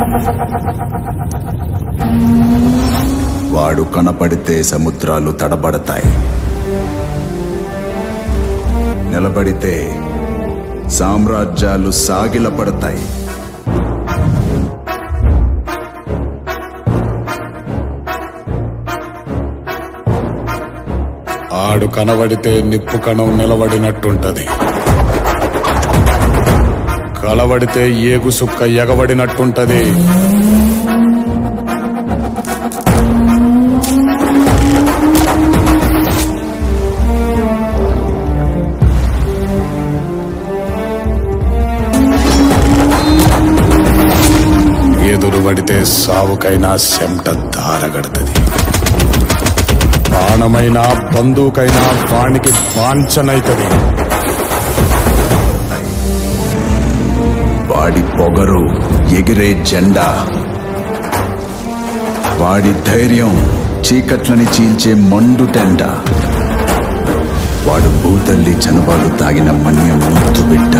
వాడు కనపడితే సముద్రాలు తడబడతాయి నిలబడితే సామ్రాజ్యాలు సాగిలపడతాయి ఆడు కనబడితే నిప్పు కణం నిలబడినట్టుంటది కలబడితే ఏగు సుక్క ఎగబడినట్టుంటది ఎదురు పడితే సావుకైనా చెమట దారగడుతుంది ప్రాణమైనా బంధువుకైనా వానికి వాంఛనైతది వాడి పొగరు ఎగిరే జెండా వాడి ధైర్యం చీకట్లని చీల్చే మండు టెండ వాడు భూతల్లి చనుబాలు తాగిన మన్య ముద్దు బిడ్డ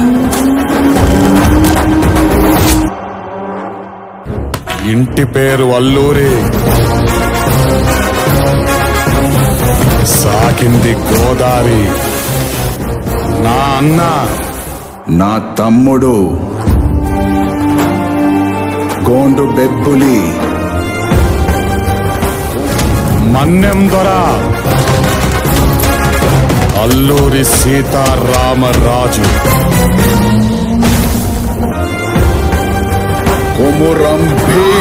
ఇంటి పేరు అల్లూరి సాకింది గోదారి నా అన్న నా తమ్ముడు గోండు బెబ్బులి మన్నెం దొర అల్లూరి సీతారామరాజు కొమురం భీం